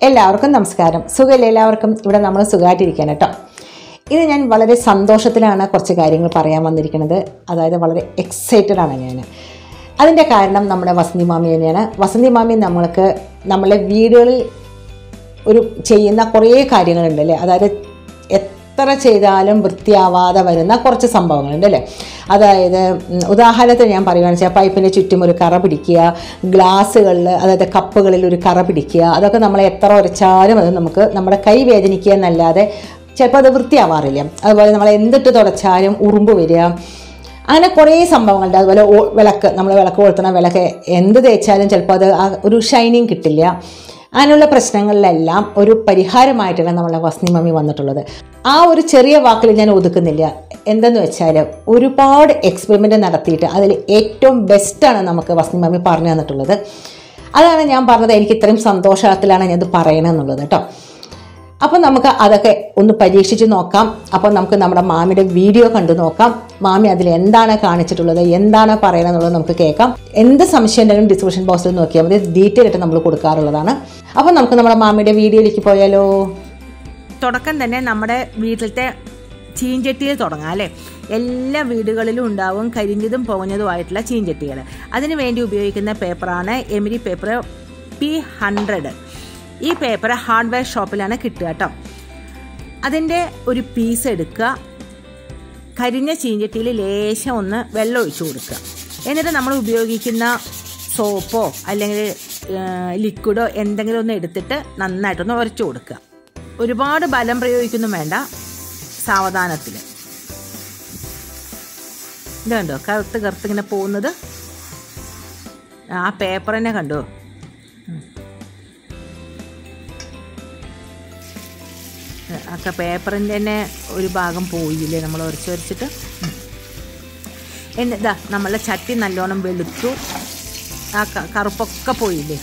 എല്ലാവർക്കും നമസ്കാരം സുഖമില്ല എല്ലാവർക്കും ഇവിടെ നമ്മൾ സുഖമായിട്ടിരിക്കാൻ കേട്ടോ ഇത് ഞാൻ വളരെ സന്തോഷത്തിലാണ് കുറച്ച് കാര്യങ്ങൾ പറയാൻ വന്നിരിക്കുന്നത് അതായത് വളരെ എക്സൈറ്റഡ് ആണ് ഞാൻ അതിൻ്റെ കാരണം നമ്മുടെ വസന്തി മാമി തന്നെയാണ് വസന്തി മാമി നമ്മൾക്ക് നമ്മളെ വീടുകളിൽ ഒരു ചെയ്യുന്ന കുറേ കാര്യങ്ങളുണ്ട് അല്ലേ അതായത് എത്ര ചെയ്താലും വൃത്തിയാവാതെ വരുന്ന കുറച്ച് സംഭവങ്ങളുണ്ട് അല്ലേ അതായത് ഉം, ഉദാഹരണത്തിന് ഞാൻ പറയുകയാണെന്ന് വെച്ചാൽ പൈപ്പിൻ്റെ ചുറ്റും ഒരു കറ പിടിക്കുക ഗ്ലാസ്സുകളിൽ അതായത് കപ്പുകളിൽ ഒരു കറ പിടിക്കുക അതൊക്കെ നമ്മൾ എത്ര ഉരച്ചാലും അത് നമുക്ക് നമ്മുടെ കൈ വേദനിക്കുക എന്നല്ലാതെ ചിലപ്പോൾ അത് വൃത്തിയാവാറില്ല അതുപോലെ നമ്മൾ എന്തിട്ട് തുടച്ചാലും ഉറുമ്പ് വരിക അങ്ങനെ കുറേ സംഭവങ്ങളുണ്ട് അതുപോലെ ഓ- വിളക്ക് നമ്മൾ വിളക്ക് കൊളുത്തുന്ന വിളക്ക് എന്ത് തേച്ചാലും ചിലപ്പോൾ അത് ആ ഒരു ഷൈനിങ് കിട്ടില്ല അങ്ങനെയുള്ള പ്രശ്നങ്ങളിലെല്ലാം ഒരു പരിഹാരമായിട്ടാണ് നമ്മളെ വസ്നി മമ്മി വന്നിട്ടുള്ളത് ആ ഒരു ചെറിയ വാക്കിൽ ഞാൻ ഒതുക്കുന്നില്ല എന്തെന്ന് വെച്ചാൽ ഒരുപാട് എക്സ്പെരിമെൻ്റ് നടത്തിയിട്ട് അതിൽ ഏറ്റവും ബെസ്റ്റാണ് നമുക്ക് വസ്നി മമ്മി പറഞ്ഞു തന്നിട്ടുള്ളത് അതാണ് ഞാൻ പറഞ്ഞത് എനിക്ക് ഇത്രയും സന്തോഷത്തിലാണ് ഞാനത് പറയണമെന്നുള്ളത് കേട്ടോ അപ്പം നമുക്ക് അതൊക്കെ ഒന്ന് പരീക്ഷിച്ച് നോക്കാം അപ്പം നമുക്ക് നമ്മുടെ മാമിയുടെ വീഡിയോ കണ്ടു നോക്കാം മാമി അതിൽ എന്താണ് കാണിച്ചിട്ടുള്ളത് എന്താണ് പറയുന്നത് എന്നുള്ളത് നമുക്ക് കേൾക്കാം എന്ത് സംശയം ഉണ്ടെങ്കിലും ഡിസ്ക്രിപ്ഷൻ ബോക്സിൽ നോക്കിയാൽ മതി ഡീറ്റെയിൽ ആയിട്ട് നമ്മൾ കൊടുക്കാറുള്ളതാണ് അപ്പം നമുക്ക് നമ്മുടെ മാമിയുടെ വീഡിയോയിലേക്ക് പോയാലോ തുടക്കം തന്നെ നമ്മുടെ വീട്ടിലത്തെ ചീഞ്ചട്ടിയിൽ തുടങ്ങാം അല്ലേ എല്ലാ വീടുകളിലും ഉണ്ടാവും കരിഞ്ഞതും പുകഞ്ഞതുമായിട്ടുള്ള ചീഞ്ചട്ടികൾ അതിനു വേണ്ടി ഉപയോഗിക്കുന്ന പേപ്പറാണ് എമിരി പേപ്പർ പി ഹൺഡ്രഡ് ഈ പേപ്പർ ഹാർഡ്വെയർ ഷോപ്പിലാണ് കിട്ടുക കേട്ടോ അതിൻ്റെ ഒരു പീസ് എടുക്കുക കരിഞ്ഞ ചീഞ്ചട്ടിയിൽ ലേശം ഒന്ന് വെള്ളം ഒഴിച്ചു കൊടുക്കുക എന്നിട്ട് നമ്മൾ ഉപയോഗിക്കുന്ന സോപ്പോ അല്ലെങ്കിൽ ലിക്വിഡോ എന്തെങ്കിലും ഒന്ന് എടുത്തിട്ട് നന്നായിട്ടൊന്ന് ഉരച്ചു കൊടുക്കുക ഒരുപാട് ബലം പ്രയോഗിക്കൊന്നും വേണ്ട സാവധാനത്തിൽ ഇത് കണ്ടോ കറുത്ത് കറുത്ത് ഇങ്ങനെ പോകുന്നത് ആ പേപ്പർ തന്നെ കണ്ടോ ഉം. ഒക്കെ പേപ്പറിൻ്റെ തന്നെ ഒരു ഭാഗം പോയില്ലേ നമ്മൾ ഉരച്ച് ഉരച്ചിട്ട് ഉം. എന്നിതാ നമ്മളെ ചട്ടി നല്ലോണം വെളുത്തു ആ ക- കറുപ്പൊക്കെ പോയില്ലേ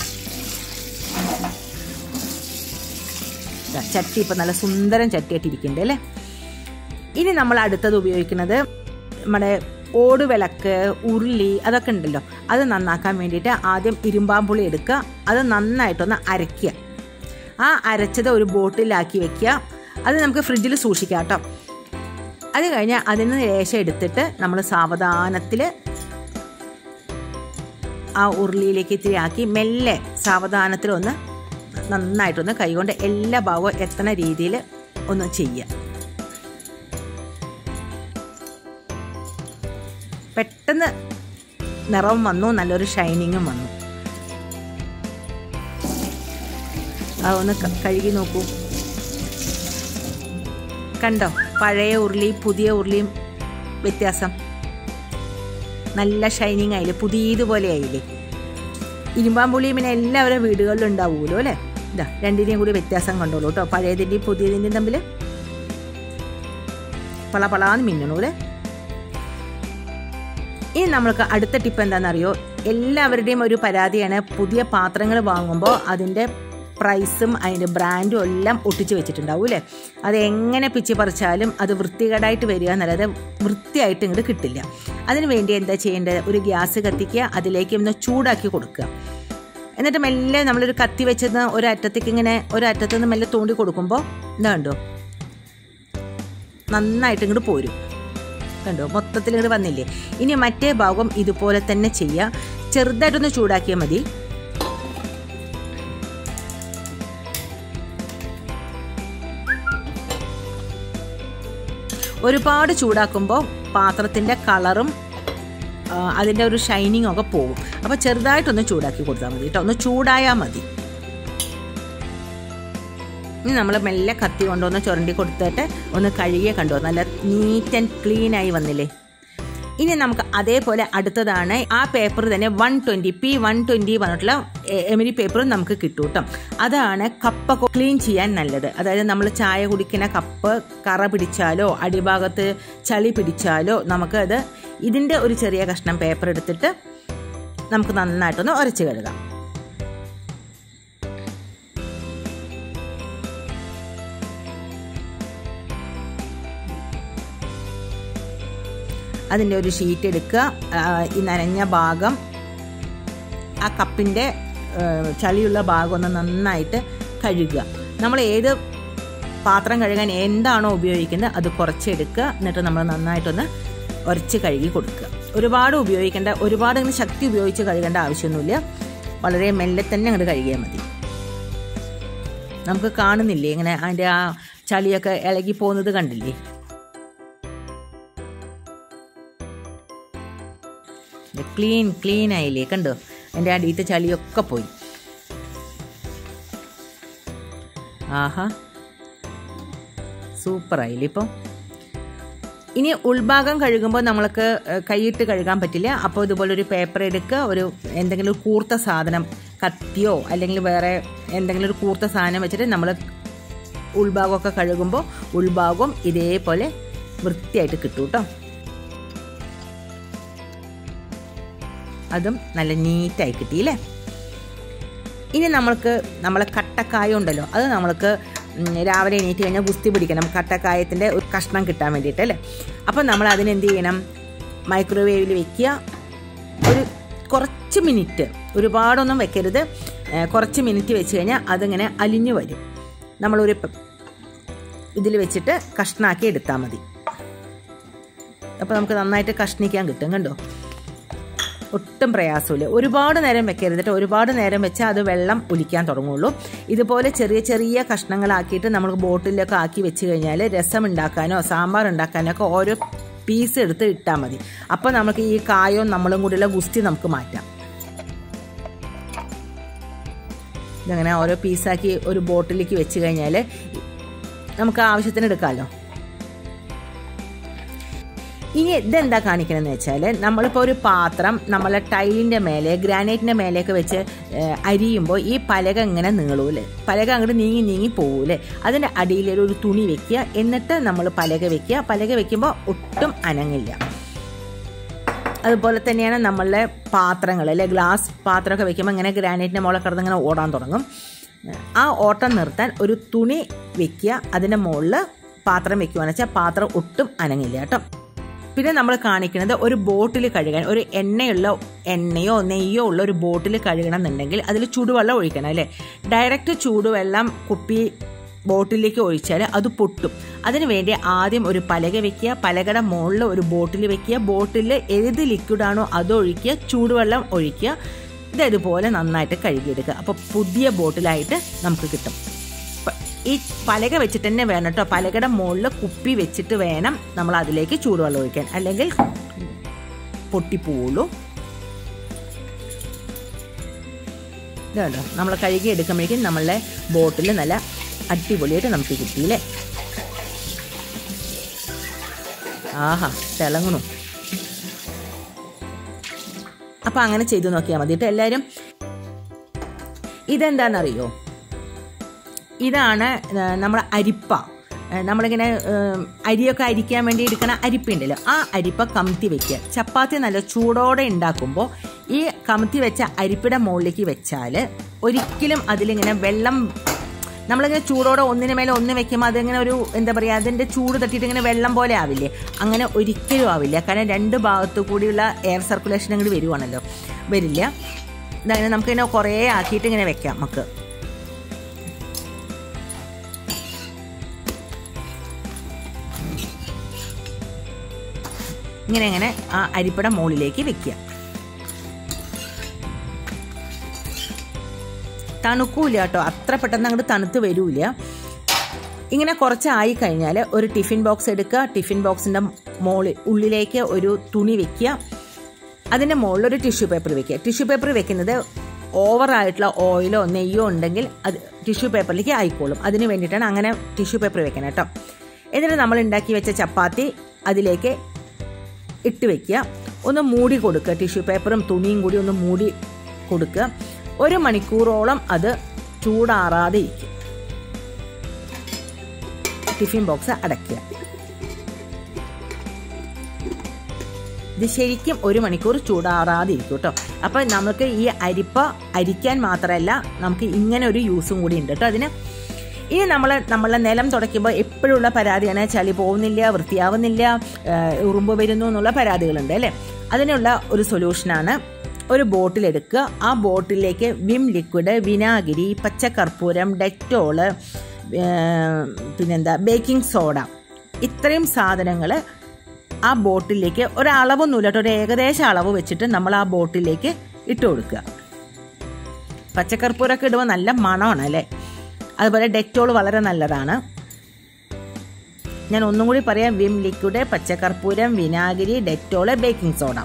ദാ ചട്ടി ഇപ്പം നല്ല സുന്ദരം ചട്ടിയായിട്ട് ഇരിക്കുന്നുണ്ട് അല്ലേ ഇനി നമ്മൾ അടുത്തത് ഉപയോഗിക്കുന്നത് നമ്മുടെ ഓട് വിളക്ക് ഉരുളി അതൊക്കെ ഉണ്ടല്ലോ അത് നന്നാക്കാൻ വേണ്ടിയിട്ട് ആദ്യം ഇരുമ്പാമ്പുളി എടുക്കുക അത് നന്നായിട്ടൊന്ന് അരയ്ക്കുക ആ അരച്ചത് ഒരു ബോട്ടിലാക്കി വെക്കുക അത് നമുക്ക് ഫ്രിഡ്ജിൽ സൂക്ഷിക്കാം കേട്ടോ അത് കഴിഞ്ഞ് അതിൽ നിന്ന് ലേശം എടുത്തിട്ട് നമ്മൾ സാവധാനത്തിൽ ആ ഉരുളിയിലേക്ക് ഇത്തിരി ആക്കി മെല്ലെ സാവധാനത്തിൽ ഒന്ന് നന്നായിട്ടൊന്ന് കൈകൊണ്ട് എല്ലാ ഭാഗവും എത്തണ രീതിയിൽ ഒന്ന് ചെയ്യുക പെട്ടെന്ന് നിറവും വന്നു നല്ലൊരു ഷൈനിങ്ങും വന്നു അതൊന്ന് ക- കഴുകി നോക്കൂ കണ്ടോ പഴയ ഉരുളി പുതിയ ഉരുളിയും വ്യത്യാസം നല്ല ഷൈനിങ് ആയില്ലേ പുതിയതുപോലെ ആയില്ലേ ഇരുമ്പാമ്പുളിയും പിന്നെ എല്ലാവരും വീടുകളിലും ഉണ്ടാവുമല്ലോ അല്ലേ ഇതാ രണ്ടിനെയും കൂടി വ്യത്യാസം കണ്ടോളൂ കേട്ടോ പഴയതിൻ്റെയും പുതിയതിൻ്റെയും തമ്മിൽ പള പളാന്ന് മിന്നണു അല്ലേ ഇനി നമ്മൾക്ക് അടുത്ത ടിപ്പ് എന്താണെന്നറിയോ എല്ലാവരുടെയും ഒരു പരാതിയാണ് പുതിയ പാത്രങ്ങൾ വാങ്ങുമ്പോൾ അതിൻ്റെ പ്രൈസും അതിൻ്റെ ബ്രാൻഡും എല്ലാം ഒട്ടിച്ച് വെച്ചിട്ടുണ്ടാവും അല്ലേ അത് എങ്ങനെ പിച്ചി പറിച്ചാലും അത് വൃത്തികേടായിട്ട് വരിക എന്നല്ലാതെ വൃത്തിയായിട്ട് ഇങ്ങോട്ട് കിട്ടില്ല അതിന് വേണ്ടി എന്താ ചെയ്യേണ്ടത് ഒരു ഗ്യാസ് കത്തിക്കുക അതിലേക്ക് ഒന്ന് ചൂടാക്കി കൊടുക്കുക എന്നിട്ട് മെല്ലെ നമ്മളൊരു കത്തി വെച്ചത് ഒരറ്റത്തേക്ക് ഇങ്ങനെ ഒരറ്റത്ത് നിന്ന് മെല്ലെ തോണ്ടി കൊടുക്കുമ്പോൾ എന്താ കണ്ടോ നന്നായിട്ട് ഇങ്ങോട്ട് പോരും കണ്ടോ മൊത്തത്തിൽ ഇങ്ങോട്ട് വന്നില്ലേ ഇനി മറ്റേ ഭാഗം ഇതുപോലെ തന്നെ ചെയ്യുക ചെറുതായിട്ടൊന്ന് ചൂടാക്കിയാൽ മതി ഒരുപാട് ചൂടാക്കുമ്പോൾ പാത്രത്തിൻ്റെ കളറും അതിൻ്റെ ഒരു ഷൈനിങ് ഒക്കെ പോകും അപ്പോൾ ചെറുതായിട്ടൊന്ന് ചൂടാക്കി കൊടുത്താൽ മതി കേട്ടോ ഒന്ന് ചൂടായാൽ മതി ഇനി നമ്മൾ മെല്ലെ കത്തി കൊണ്ടൊന്ന് ചുരണ്ടി കൊടുത്തിട്ട് ഒന്ന് കഴുകിയ കണ്ടോ നല്ല നീറ്റ് ആൻഡ് ക്ലീൻ ആയി വന്നില്ലേ ഇനി നമുക്ക് അതേപോലെ അടുത്തതാണ് ആ പേപ്പർ തന്നെ one twenty P one twenty പറഞ്ഞിട്ടുള്ള എമിരി പേപ്പറും നമുക്ക് കിട്ടും കേട്ടോ അതാണ് കപ്പൊക്കെ ക്ലീൻ ചെയ്യാൻ നല്ലത് അതായത് നമ്മൾ ചായ കുടിക്കുന്ന കപ്പ് കറ പിടിച്ചാലോ അടിഭാഗത്ത് ചളി പിടിച്ചാലോ നമുക്കത് ഇതിൻ്റെ ഒരു ചെറിയ കഷ്ണം പേപ്പർ എടുത്തിട്ട് നമുക്ക് നന്നായിട്ടൊന്ന് ഉരച്ച് കഴുകാം അതിൻ്റെ ഒരു ഷീറ്റ് എടുക്കുക ആ, ഈ നനഞ്ഞ ഭാഗം ആ കപ്പിൻ്റെ ചളിയുള്ള ഭാഗം ഒന്ന് നന്നായിട്ട് കഴുകുക നമ്മൾ ഏത് പാത്രം കഴുകാൻ എന്താണോ ഉപയോഗിക്കുന്നത് അത് കുറച്ചെടുക്കുക എന്നിട്ട് നമ്മൾ നന്നായിട്ടൊന്ന് ഉരച്ച് കഴുകി കൊടുക്കുക ഒരുപാട് ഉപയോഗിക്കേണ്ട ഒരുപാട് ഇങ്ങനെ ശക്തി ഉപയോഗിച്ച് കഴുകേണ്ട ആവശ്യമൊന്നുമില്ല വളരെ മെല്ലെ തന്നെ അങ്ങോട്ട് കഴുകിയാൽ മതി നമുക്ക് കാണുന്നില്ലേ ഇങ്ങനെ അതിൻ്റെ ആ ചളിയൊക്കെ ഇളകി പോകുന്നത് കണ്ടില്ലേ ക്ലീൻ ക്ലീൻ ആയില്ലേ കണ്ടോ എൻ്റെ അടിയത്തെ ചളിയൊക്കെ പോയി ആഹാ സൂപ്പറായില്ലേ ഇപ്പം ഇനി ഉൾഭാഗം കഴുകുമ്പോൾ നമ്മൾക്ക് ഏഹ്, കൈയിട്ട് കഴുകാൻ പറ്റില്ല അപ്പോൾ ഇതുപോലെ ഒരു പേപ്പർ എടുക്കുക ഒരു എന്തെങ്കിലും ഒരു കൂർത്ത സാധനം കത്തിയോ അല്ലെങ്കിൽ വേറെ എന്തെങ്കിലും ഒരു കൂർത്ത സാധനം വെച്ചിട്ട് നമ്മൾ ഉൾഭാഗമൊക്കെ കഴുകുമ്പോൾ ഉൾഭാഗം ഇതേപോലെ വൃത്തിയായിട്ട് കിട്ടും കേട്ടോ അതും നല്ല നീറ്റായി കിട്ടിയില്ലേ ഇനി നമ്മൾക്ക് നമ്മളെ കട്ടക്കായ ഉണ്ടല്ലോ അത് നമ്മൾക്ക് ഉം, രാവിലെ എണീറ്റ് കഴിഞ്ഞാൽ ഗുസ്തി പിടിക്കണം കട്ടക്കായത്തിൻ്റെ ഒരു കഷ്ണം കിട്ടാൻ വേണ്ടിയിട്ട് അല്ലേ അപ്പോൾ നമ്മൾ അതിനെന്ത് ചെയ്യണം മൈക്രോവേവിൽ വെക്കുക ഒരു കുറച്ച് മിനിറ്റ് ഒരുപാടൊന്നും വെക്കരുത് ഏ, കുറച്ച് മിനിറ്റ് വെച്ച് കഴിഞ്ഞാൽ അതിങ്ങനെ അലിഞ്ഞു വരും നമ്മളൊരു ഇതിൽ വെച്ചിട്ട് കഷ്ണാക്കി എടുത്താൽ മതി അപ്പോൾ നമുക്ക് നന്നായിട്ട് കഷ്ണിക്കാൻ കിട്ടും കണ്ടോ ഒട്ടും പ്രയാസമില്ല ഒരുപാട് നേരം വെക്കരുത് കേട്ടോ ഒരുപാട് നേരം വെച്ചാൽ അത് വെള്ളം ഒലിക്കാൻ തുടങ്ങുള്ളൂ ഇതുപോലെ ചെറിയ ചെറിയ കഷ്ണങ്ങളാക്കിയിട്ട് നമ്മൾ ബോട്ടിലൊക്കെ ആക്കി വെച്ച് കഴിഞ്ഞാൽ രസം ഉണ്ടാക്കാനോ സാമ്പാർ ഉണ്ടാക്കാനോ ഒക്കെ ഓരോ പീസ് എടുത്ത് ഇട്ടാൽ മതി അപ്പോൾ നമുക്ക് ഈ കായവും നമ്മളും കൂടിയുള്ള ഗുസ്തി നമുക്ക് മാറ്റാം ഇതങ്ങനെ ഓരോ പീസാക്കി ഒരു ബോട്ടിലേക്ക് വെച്ച് കഴിഞ്ഞാൽ നമുക്ക് ആവശ്യത്തിന് എടുക്കാമല്ലോ ഇനി ഇതെന്താ കാണിക്കണമെന്ന് വെച്ചാൽ നമ്മളിപ്പോൾ ഒരു പാത്രം നമ്മളെ ടൈലിൻ്റെ മേലെ ഗ്രാനൈറ്റിൻ്റെ മേലെയൊക്കെ വെച്ച് ഏഹ്, അരിയുമ്പോൾ ഈ പലക ഇങ്ങനെ നീളൂല്ലേ പലക അങ്ങോട്ട് നീങ്ങി നീങ്ങി പോകൂലേ അതിൻ്റെ അടിയിൽ ഒരു തുണി വെക്കുക എന്നിട്ട് നമ്മൾ പലക വെക്കുക പലക വെക്കുമ്പോൾ ഒട്ടും അനങ്ങില്ല അതുപോലെ തന്നെയാണ് നമ്മളുടെ പാത്രങ്ങൾ അല്ലെ ഗ്ലാസ് പാത്രമൊക്കെ വെക്കുമ്പോൾ ഇങ്ങനെ ഗ്രാനൈറ്റിൻ്റെ മുകളിൽ കിടന്ന് ഇങ്ങനെ ഓടാൻ തുടങ്ങും ആ ഓട്ടം നിർത്താൻ ഒരു തുണി വെക്കുക അതിൻ്റെ മുകളിൽ പാത്രം വെക്കുകയെന്ന് വെച്ചാൽ പാത്രം ഒട്ടും അനങ്ങില്ല കേട്ടോ പിന്നെ നമ്മൾ കാണിക്കുന്നത് ഒരു ബോട്ടിൽ കഴുകാൻ ഒരു എണ്ണയുള്ള എണ്ണയോ നെയ്യോ ഉള്ള ഒരു ബോട്ടിൽ കഴുകണം എന്നുണ്ടെങ്കിൽ അതിൽ ചൂടുവെള്ളം ഒഴിക്കണം അല്ലേ ഡയറക്റ്റ് ചൂടുവെള്ളം കുപ്പി ബോട്ടിലേക്ക് ഒഴിച്ചാൽ അത് പൊട്ടും അതിനു വേണ്ടി ആദ്യം ഒരു പലക വെക്കുക പലകയുടെ മുകളിൽ ഒരു ബോട്ടിൽ വെക്കുക ബോട്ടിൽ ഏത് ലിക്വിഡാണോ അത് ഒഴിക്കുക ചൂടുവെള്ളം ഒഴിക്കുക ഇത് ഇതുപോലെ നന്നായിട്ട് കഴുകിയെടുക്കുക അപ്പോൾ പുതിയ ബോട്ടിലായിട്ട് നമുക്ക് കിട്ടും പ- ഈ പലക വെച്ചിട്ട് തന്നെ വേണം കേട്ടോ പലകയുടെ മുകളിൽ കുപ്പി വെച്ചിട്ട് വേണം നമ്മൾ അതിലേക്ക് ചൂടുവെള്ളം ഒഴിക്കാൻ അല്ലെങ്കിൽ പൊട്ടിപ്പോവുള്ളൂ ഇത് കണ്ടോ നമ്മൾ കഴുകി എടുക്കുമ്പോഴേക്കും നമ്മളുടെ ബോട്ടിൽ നല്ല അടിപൊളിയായിട്ട് നമുക്ക് കിട്ടിയില്ലേ ആഹാ തിളങ്ങണു അപ്പം അങ്ങനെ ചെയ്തു നോക്കിയാൽ മതി കേട്ടോ എല്ലാവരും ഇതെന്താണെന്നറിയോ ഇതാണ് നമ്മൾ അരിപ്പ ഏ, നമ്മളിങ്ങനെ ഏ, അരിയൊക്കെ അരിക്കാൻ വേണ്ടി എടുക്കുന്ന അരിപ്പുണ്ടല്ലോ ആ അരിപ്പ കമത്തി വെക്കുക ചപ്പാത്തി നല്ല ചൂടോടെ ഉണ്ടാക്കുമ്പോൾ ഈ കമത്തി വെച്ച അരിപ്പയുടെ മുകളിലേക്ക് വെച്ചാൽ ഒരിക്കലും അതിലിങ്ങനെ വെള്ളം നമ്മളിങ്ങനെ ചൂടോടെ ഒന്നിന് മേലെ ഒന്ന് വെക്കുമ്പോൾ അതിങ്ങനെ ഒരു എന്താ പറയുക അതിൻ്റെ ചൂട് തട്ടിയിട്ട് ഇങ്ങനെ വെള്ളം പോലെ ആവില്ലേ അങ്ങനെ ഒരിക്കലും ആവില്ല കാരണം രണ്ട് ഭാഗത്തു കൂടിയുള്ള എയർ സർക്കുലേഷൻ അങ്ങോട്ട് വരുവാണല്ലോ വരില്ല ഇതങ്ങനെ നമുക്കിങ്ങനെ കുറേ ആക്കിയിട്ട് ഇങ്ങനെ വെക്കാം നമുക്ക് ഇങ്ങനെ ഇങ്ങനെ ആ അരിപ്പട മുകളിലേക്ക് വെക്കുക തണുക്കൂല കേട്ടോ അത്ര പെട്ടെന്ന് അങ്ങോട്ട് തണുത്ത് വരൂല ഇങ്ങനെ കുറച്ചായി കഴിഞ്ഞാൽ ഒരു ടിഫിൻ ബോക്സ് എടുക്കുക ടിഫിൻ ബോക്സിൻ്റെ മുകളിൽ ഉള്ളിലേക്ക് ഒരു തുണി വെക്കുക അതിൻ്റെ മുകളിൽ ഒരു ടിഷ്യൂ പേപ്പർ വെക്കുക ടിഷ്യൂ പേപ്പർ വെക്കുന്നത് ഓവറായിട്ടുള്ള ഓയിലോ നെയ്യോ ഉണ്ടെങ്കിൽ അത് ടിഷ്യൂ പേപ്പറിലേക്ക് ആയിക്കോളും അതിന് വേണ്ടിയിട്ടാണ് അങ്ങനെ ടിഷ്യൂ പേപ്പർ വെക്കണം കേട്ടോ എന്നിട്ട് നമ്മൾ ഉണ്ടാക്കി വെച്ച ചപ്പാത്തി അതിലേക്ക് ഇട്ട് വെക്കുക ഒന്ന് മൂടി കൊടുക്കുക ടിഷ്യൂ പേപ്പറും തുണിയും കൂടി ഒന്ന് മൂടി കൊടുക്കുക ഒരു മണിക്കൂറോളം അത് ചൂടാറാതെ ഇരിക്കും ടിഫിൻ ബോക്സ് അടയ്ക്കുക ഇത് ശരിക്കും ഒരു മണിക്കൂർ ചൂടാറാതെ ഇരിക്കും കേട്ടോ അപ്പം നമുക്ക് ഈ അരിപ്പ അരിക്കാൻ മാത്രമല്ല നമുക്ക് ഇങ്ങനെ ഒരു യൂസും കൂടി ഉണ്ട് കേട്ടോ അതിന് ഇനി നമ്മൾ നമ്മളെ നിലം തുടയ്ക്കുമ്പോൾ എപ്പോഴുള്ള പരാതിയാണ് ചളി പോകുന്നില്ല വൃത്തിയാവുന്നില്ല ഏഹ് ഉറുമ്പ് വരുന്നു എന്നുള്ള പരാതികളുണ്ട് അല്ലേ അതിനുള്ള ഒരു സൊല്യൂഷനാണ് ഒരു ബോട്ടിലെടുക്കുക ആ ബോട്ടിലേക്ക് വിം ലിക്വിഡ് വിനാഗിരി പച്ചക്കർപ്പൂരം ഡെറ്റോള് പിന്നെന്താ ബേക്കിംഗ് സോഡ ഇത്രയും സാധനങ്ങൾ ആ ബോട്ടിലേക്ക് ഒരളവൊന്നുമില്ല കേട്ടോ ഒരു ഏകദേശം അളവ് വെച്ചിട്ട് നമ്മൾ ആ ബോട്ടിലേക്ക് ഇട്ട് കൊടുക്കുക പച്ചക്കർപ്പൂരമൊക്കെ ഇടുമ്പോൾ നല്ല മണമാണ് അല്ലേ അതുപോലെ ഡെറ്റോൾ വളരെ നല്ലതാണ് ഞാൻ ഒന്നും കൂടി പറയാം വിം ലിക്വിഡ് പച്ചക്കർപ്പൂരം വിനാഗിരി ഡെറ്റോള് ബേക്കിംഗ് സോഡ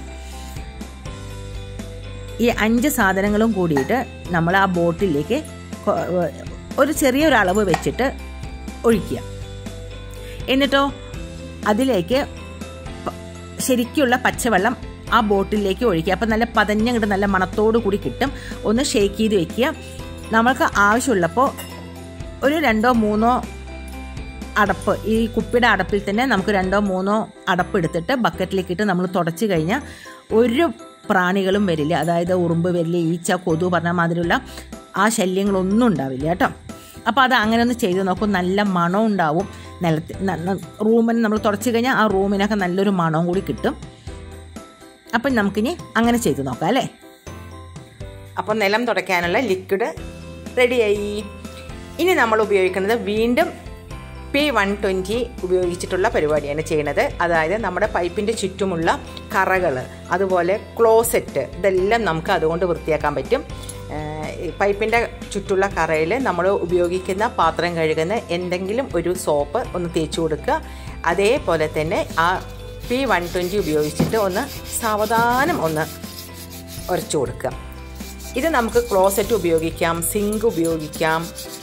ഈ അഞ്ച് സാധനങ്ങളും കൂടിയിട്ട് നമ്മൾ ആ ബോട്ടിലേക്ക് കൊ- ഒരു ചെറിയൊരു അളവ് വെച്ചിട്ട് ഒഴിക്കുക എന്നിട്ടോ അതിലേക്ക് പ- ശരിക്കുള്ള പച്ചവെള്ളം ആ ബോട്ടിലേക്ക് ഒഴിക്കുക അപ്പം നല്ല പതഞ്ഞങ്ങോട്ട് നല്ല മണത്തോടു കൂടി കിട്ടും ഒന്ന് ഷേക്ക് ചെയ്ത് വെക്കുക നമ്മൾക്ക് ആവശ്യമുള്ളപ്പോൾ ഒരു രണ്ടോ മൂന്നോ അടപ്പ് ഈ കുപ്പിയുടെ അടപ്പിൽ തന്നെ നമുക്ക് രണ്ടോ മൂന്നോ അടപ്പ് എടുത്തിട്ട് ബക്കറ്റിലേക്ക് ഇട്ട് നമ്മൾ തുടച്ച് കഴിഞ്ഞാൽ ഒരു പ്രാണികളും വരില്ല അതായത് ഉറുമ്പ് വരില്ല ഈച്ച കൊതു പറഞ്ഞ മാതിരിയുള്ള ആ ശല്യങ്ങളൊന്നും ഉണ്ടാവില്ല കേട്ടോ അപ്പോൾ അത് അങ്ങനെ ഒന്ന് ചെയ്ത് നോക്കും നല്ല മണം ഉണ്ടാവും നിലത്ത് റൂമിന് നമ്മൾ തുടച്ച് കഴിഞ്ഞാൽ ആ റൂമിനൊക്കെ നല്ലൊരു മണവും കൂടി കിട്ടും അപ്പം നമുക്കിനി അങ്ങനെ ചെയ്ത് നോക്കാം അല്ലേ അപ്പോൾ നിലം തുടയ്ക്കാനുള്ള ലിക്വിഡ് റെഡിയായി ഇനി നമ്മൾ ഉപയോഗിക്കുന്നത് വീണ്ടും പി വൺ ട്വൻറ്റി ഉപയോഗിച്ചിട്ടുള്ള പരിപാടിയാണ് ചെയ്യുന്നത് അതായത് നമ്മുടെ പൈപ്പിൻ്റെ ചുറ്റുമുള്ള കറകൾ അതുപോലെ ക്ലോസെറ്റ് ഇതെല്ലാം നമുക്ക് അതുകൊണ്ട് വൃത്തിയാക്കാൻ പറ്റും പൈപ്പിൻ്റെ ചുറ്റുള്ള കറയിൽ നമ്മൾ ഉപയോഗിക്കുന്ന പാത്രം കഴുകുന്ന എന്തെങ്കിലും ഒരു സോപ്പ് ഒന്ന് തേച്ച് കൊടുക്കുക അതേപോലെ തന്നെ ആ പി വൺ ട്വൻറ്റി ഉപയോഗിച്ചിട്ട് ഒന്ന് സാവധാനം ഒന്ന് ഉരച്ചു കൊടുക്കുക ഇത് നമുക്ക് ക്ലോസറ്റ് ഉപയോഗിക്കാം സിങ്ക് ഉപയോഗിക്കാം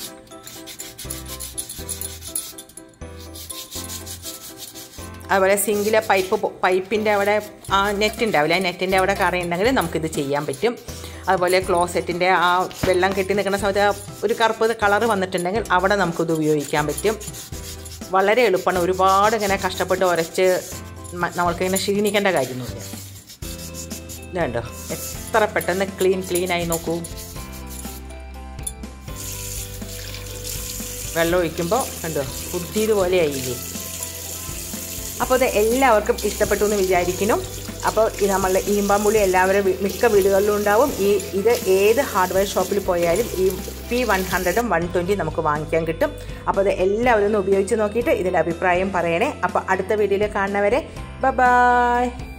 അതുപോലെ സിങ്കിലെ പൈപ്പ് പൊ- പൈപ്പിൻ്റെ അവിടെ ആ നെറ്റ് ഉണ്ടാവില്ല ആ നെറ്റിൻ്റെ അവിടെ കറയുണ്ടെങ്കിൽ നമുക്കിത് ചെയ്യാൻ പറ്റും അതുപോലെ ക്ലോസറ്റിൻ്റെ ആ വെള്ളം കെട്ടി നിൽക്കുന്ന സമയത്ത് ആ ഒരു കറുപ്പ് കളർ വന്നിട്ടുണ്ടെങ്കിൽ അവിടെ നമുക്കിത് ഉപയോഗിക്കാൻ പറ്റും വളരെ എളുപ്പമാണ് ഒരുപാട് ഇങ്ങനെ കഷ്ടപ്പെട്ട് ഉരച്ച് മ- നമ്മൾക്കിങ്ങനെ ക്ഷീണിക്കേണ്ട കാര്യമൊന്നുമില്ല ഇതുണ്ടോ എത്ര പെട്ടെന്ന് ക്ലീൻ ക്ലീൻ ആയി നോക്കൂ വെള്ളം ഒഴിക്കുമ്പോൾ കണ്ടോ കുത്തിയതുപോലെ ആയില്ലേ അപ്പോൾ ഇത് എല്ലാവർക്കും ഇഷ്ടപ്പെട്ടു എന്ന് വിചാരിക്കുന്നു അപ്പോൾ ഈ നമ്മളുടെ ഈമ്പാമ്പുളി എല്ലാവരും വി- മിക്ക വീടുകളിലും ഉണ്ടാവും ഈ ഇത് ഏത് ഹാർഡ്വെയർ ഷോപ്പിൽ പോയാലും ഈ പി വൺ ഹൺഡ്രഡും വൺ ട്വൻറ്റി നമുക്ക് വാങ്ങിക്കാൻ കിട്ടും അപ്പോൾ ഇത് എല്ലാവരും ഒന്ന് ഉപയോഗിച്ച് നോക്കിയിട്ട് ഇതിൻ്റെ അഭിപ്രായം പറയണേ അപ്പോൾ അടുത്ത വീഡിയോയിൽ കാണുന്നവരെ ബ ബായ്